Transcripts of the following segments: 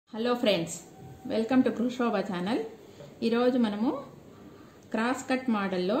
hello friends welcome to కృషోభ channel ఈరోజు మనము క్రాస్ కట్ మోడల్లో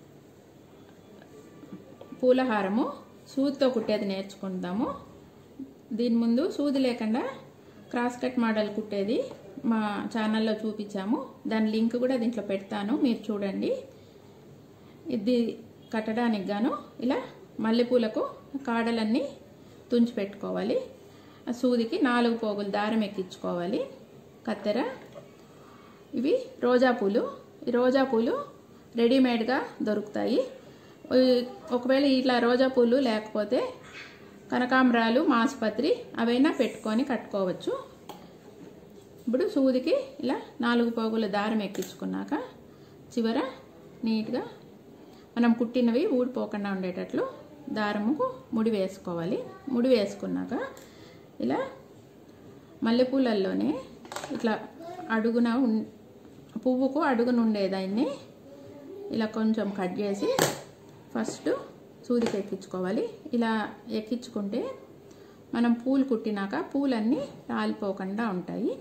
పూలహారము సూదితో కుట్టేది నేర్చుకుందాము దీని ముందు సూది లేకుండా క్రాస్ కట్ మోడల్ కుట్టేది మా ఛానల్లో చూపించాము దాని లింక్ కూడా దీంట్లో పెడతాను మీరు చూడండి ఇది కట్టడానికి గాను ఇలా మల్లెపూలకు కాడలన్నీ తుంచి పెట్టుకోవాలి ఆ సూదికి నాలుగు పోగులు దారం ఎక్కించుకోవాలి కత్తెర ఇవి రోజా పూలు ఈ రోజా పూలు రెడీమేడ్గా దొరుకుతాయి ఈ- ఒకవేళ ఇట్లా రోజా పూలు లేకపోతే కనకాంబరాలు మాసుపత్రి అవైనా పెట్టుకొని కట్టుకోవచ్చు ఇప్పుడు సూదికి ఇలా నాలుగు పోగుల దారం ఎక్కించుకున్నాక చివర నీట్గా మనం కుట్టినవి ఊడిపోకుండా ఉండేటట్లు దారముకు ముడి వేసుకోవాలి ముడి వేసుకున్నాక ఇలా మల్లెపూలల్లోనే ఇట్లా అడుగున ఉన్- పువ్వుకు అడుగున ఉండేదాన్ని ఇలా కొంచెం కట్ చేసి ఫస్ట్ సూదికి ఎక్కించుకోవాలి ఇలా ఎక్కించుకుంటే మనం పూలు కుట్టినాక పూలన్నీ రాలిపోకుండా ఉంటాయి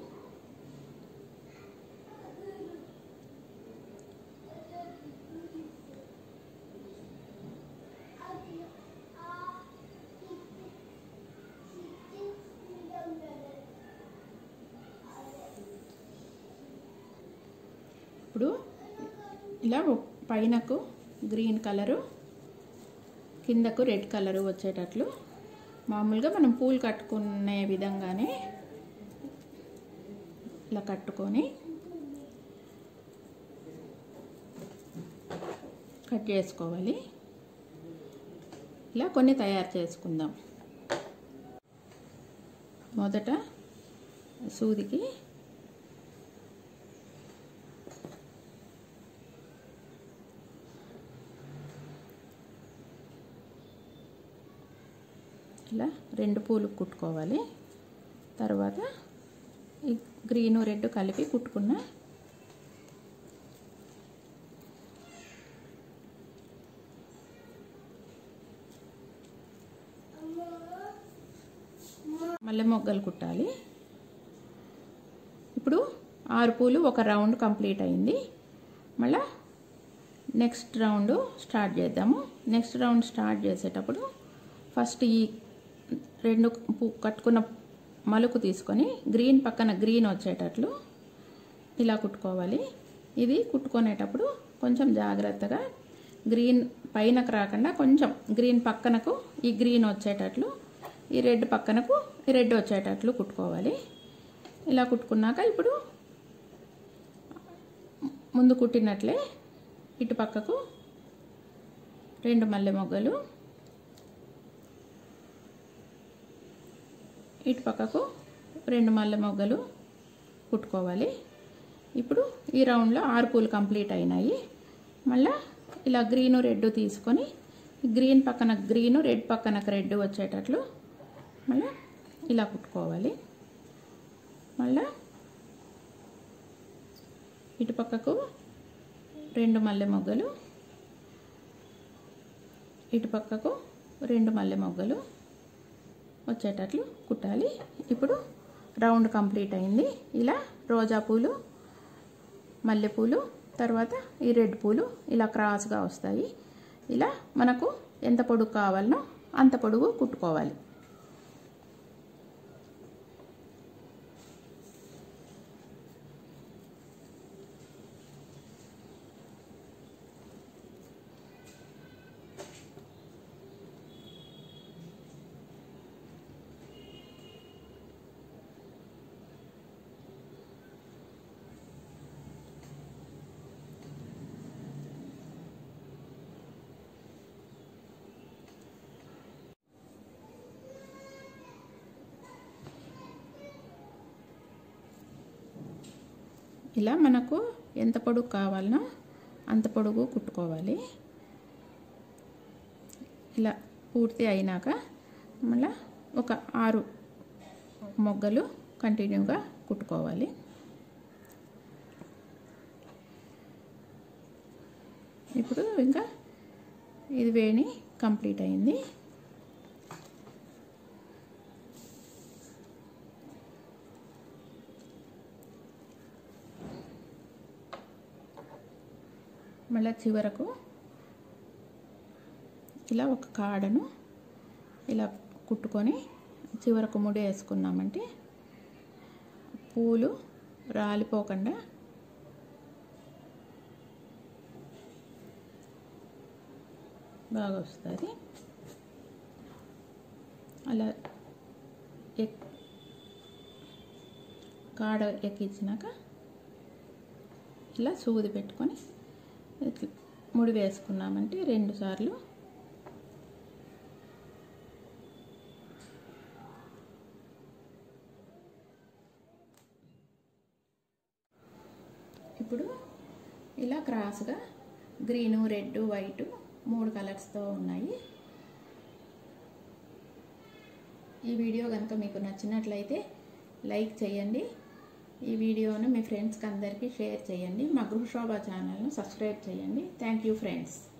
ఇప్పుడు ఇలా ఒ- పైనకు గ్రీన్ కలరు కిందకు రెడ్ కలరు వచ్చేటట్లు మామూలుగా మనం పూలు కట్టుకునే విధంగానే ఇలా కట్టుకొని కట్ చేసుకోవాలి ఇలా కొన్ని తయారు చేసుకుందాం మొదట సూదికి ఇలా రెండు పూలు కుట్టుకోవాలి తర్వాత ఈ గ్రీను రెడ్ కలిపి కుట్టుకున్న మల్లె మొగ్గలు కుట్టాలి ఇప్పుడు ఆరు పూలు ఒక రౌండ్ కంప్లీట్ అయింది మళ్ళా నెక్స్ట్ రౌండ్ స్టార్ట్ చేద్దాము నెక్స్ట్ రౌండ్ స్టార్ట్ చేసేటప్పుడు ఫస్ట్ ఈ రెండు పు- కట్టుకున్న మలుకు తీసుకొని గ్రీన్ పక్కన గ్రీన్ వచ్చేటట్లు ఇలా కుట్టుకోవాలి ఇది కుట్టుకునేటప్పుడు కొంచెం జాగ్రత్తగా గ్రీన్ పైనకు రాకుండా కొంచెం గ్రీన్ పక్కనకు ఈ గ్రీన్ వచ్చేటట్లు ఈ రెడ్ పక్కనకు ఈ రెడ్ వచ్చేటట్లు కుట్టుకోవాలి ఇలా కుట్టుకున్నాక ఇప్పుడు ముందు కుట్టినట్లే ఇటు పక్కకు రెండు మల్లె మొగ్గలు ఇటు పక్కకు రెండు మల్లె మొగ్గలు కుట్టుకోవాలి ఇప్పుడు ఈ రౌండ్లో ఆరు పూలు కంప్లీట్ అయినాయి మళ్ళా ఇలా గ్రీను రెడ్ తీసుకొని గ్రీన్ పక్కన గ్రీను రెడ్ పక్కనకు రెడ్ వచ్చేటట్లు మళ్ళీ ఇలా కుట్టుకోవాలి మళ్ళా ఇటు పక్కకు రెండు మల్లె మొగ్గలు ఇటు పక్కకు రెండు మల్లె మొగ్గలు వచ్చేటట్లు కుట్టాలి ఇప్పుడు రౌండ్ కంప్లీట్ అయింది ఇలా రోజా పూలు మల్లెపూలు తర్వాత ఈ రెడ్ పూలు ఇలా క్రాస్గా వస్తాయి ఇలా మనకు ఎంత పొడుగు కావాలనో అంత పొడుగు కుట్టుకోవాలి ఇలా మనకు ఎంత పొడుగు కావాలనో అంత పొడుగు కుట్టుకోవాలి ఇలా పూర్తి అయినాక మళ్ళా ఒక ఆరు మొగ్గలు కంటిన్యూగా కుట్టుకోవాలి ఇప్పుడు ఇంకా ఇది వేణి కంప్లీట్ అయింది మళ్ళీ చివరకు ఇలా ఒక కాడను ఇలా కుట్టుకొని చివరకు ముడి వేసుకున్నామంటే పూలు రాలిపోకుండా బాగా వస్తుంది అలా ఎక్ కాడ ఎక్కించినాక ఇలా సూది పెట్టుకొని ఇట్లా ముడి వేసుకున్నామంటే రెండు సార్లు ఇప్పుడు ఇలా క్రాస్గా గ్రీను రెడ్ వైట్ మూడు కలర్స్తో ఉన్నాయి ఈ వీడియో కనుక మీకు నచ్చినట్లయితే లైక్ చేయండి ఈ వీడియోను మీ ఫ్రెండ్స్కి అందరికీ షేర్ చేయండి మా గృహశోభ ఛానల్ను సబ్స్క్రైబ్ చేయండి థ్యాంక్ యూ ఫ్రెండ్స్